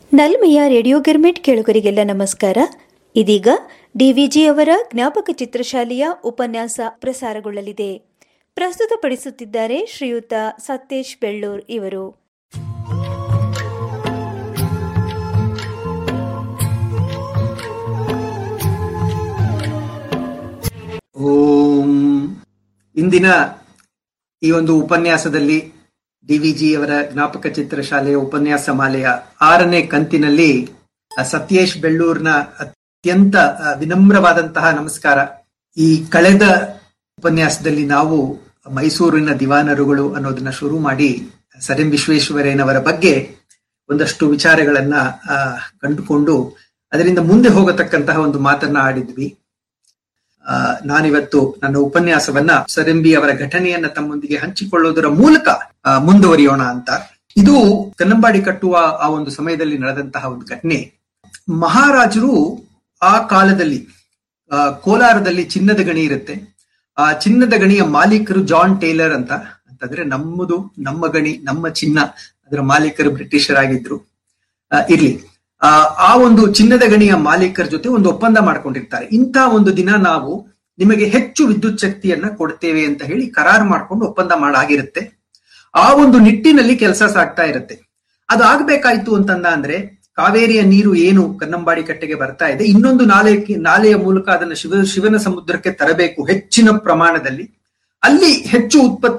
ನಲ್ಮೆಯ radio girmit ಕೇಳುಗರಿಗೆಲ್ಲ ನಮಸ್ಕಾರ ಇದೀಗ ಡಿವಿಜಿ ಅವರ ಜ್ಞಾಪಕ ಚಿತ್ರಶಾಲೆಯ ಉಪನ್ಯಾಸ ಪ್ರಸಾರಗೊಳ್ಳಲಿದೆ ಪ್ರಸ್ತುತಪಡಿಸುತ್ತಿದ್ದಾರೆ ಶ್ರೀಯುತ ಸತೇಶ್ ಬೆಳ್ಳೂರ್ ಇವರು ಓಂ ಇಂದಿನ ಈ ಒಂದು ಉಪನ್ಯಾಸದಲ್ಲಿ ಡಿವಿಜಿ ಅವರ ಜ್ಞಾಪಕ ಚಿತ್ರಶಾಲೆಯ ಉಪನ್ಯಾಸ ಮಾಲೆಯ ಆರನೇ ಕಂತಿನಲ್ಲಿ ಆ, ಸತ್ಯೇಶ್ ಬೆಳ್ಳೂರ್ನ ಅತ್ಯಂತ ಆ, ವಿನಮ್ರವಾದಂತಹ ನಮಸ್ಕಾರ ಈ ಕಳೆದ ಉಪನ್ಯಾಸದಲ್ಲಿ ನಾವು ಮೈಸೂರಿನ ದಿವಾನರುಗಳು ಅನ್ನೋದನ್ನ ಶುರು ಮಾಡಿ ಸರ್ ಎಂ ವಿಶ್ವೇಶ್ವರಯ್ಯನವರ ಬಗ್ಗೆ ಒಂದಷ್ಟು ವಿಚಾರಗಳನ್ನ ಆ, ಕಂಡುಕೊಂಡು ಅದರಿಂದ ಮುಂದೆ ಹೋಗತಕ್ಕಂತಹ ಒಂದು ಮಾತನ್ನ ಆಡಿದ್ವಿ ಆ, ನಾನಿವತ್ತು ನನ್ನ ಉಪನ್ಯಾಸವನ್ನ ಸರಂಬಿ ಅವರ ಘಟನೆಯನ್ನ ತಮ್ಮೊಂದಿಗೆ ಹಂಚಿಕೊಳ್ಳುವುದರ ಮೂಲಕ ಆ, ಮುಂದುವರಿಯೋಣ ಅಂತ ಇದು ಕನ್ನಂಬಾಡಿ ಕಟ್ಟುವ ಆ ಒಂದು ಸಮಯದಲ್ಲಿ ನಡೆದಂತಹ ಒಂದು ಘಟನೆ ಮಹಾರಾಜರು ಆ ಕಾಲದಲ್ಲಿ ಆ, ಕೋಲಾರದಲ್ಲಿ ಚಿನ್ನದ ಗಣಿ ಇರುತ್ತೆ ಆ ಚಿನ್ನದ ಗಣಿಯ ಮಾಲೀಕರು ಜಾನ್ ಟೇಲರ್ ಅಂತ ಅಂತಂದ್ರೆ ನಮ್ಮದು ನಮ್ಮ ಗಣಿ ನಮ್ಮ ಚಿನ್ನ ಅದರ ಮಾಲೀಕರು ಬ್ರಿಟಿಷರಾಗಿದ್ರು ಆ, ಇರ್ಲಿ ಆ ಆ ಒಂದು ಚಿನ್ನದ ಗಣಿಯ ಮಾಲೀಕರ ಜೊತೆ ಒಂದು ಒಪ್ಪಂದ ಮಾಡ್ಕೊಂಡಿರ್ತಾರೆ ಇಂಥ ಒಂದು ದಿನ ನಾವು ನಿಮಗೆ ಹೆಚ್ಚು ವಿದ್ಯುತ್ ಶಕ್ತಿಯನ್ನ ಕೊಡ್ತೇವೆ ಅಂತ ಹೇಳಿ ಕರಾರು ಮಾಡ್ಕೊಂಡು ಒಪ್ಪಂದ ಮಾಡಾಗಿರುತ್ತೆ ಆ ಒಂದು ನಿಟ್ಟಿನಲ್ಲಿ ಕೆಲಸ ಸಾಗ್ತಾ ಇರುತ್ತೆ ಅದು ಆಗ್ಬೇಕಾಯ್ತು ಅಂತಂದ ಅಂದ್ರೆ ಕಾವೇರಿಯ ನೀರು ಏನು ಕನ್ನಂಬಾಡಿ ಕಟ್ಟೆಗೆ ಬರ್ತಾ ಇದೆ ಇನ್ನೊಂದು ನಾಲೆ ನಾಲೆಯ ಮೂಲಕ ಅದನ್ನ ಶಿವ ಶಿವನ ಸಮುದ್ರಕ್ಕೆ ತರಬೇಕು ಹೆಚ್ಚಿನ ಪ್ರಮಾಣದಲ್ಲಿ ಅಲ್ಲಿ ಹೆಚ್ಚು ಉತ್ಪತ್ತಿ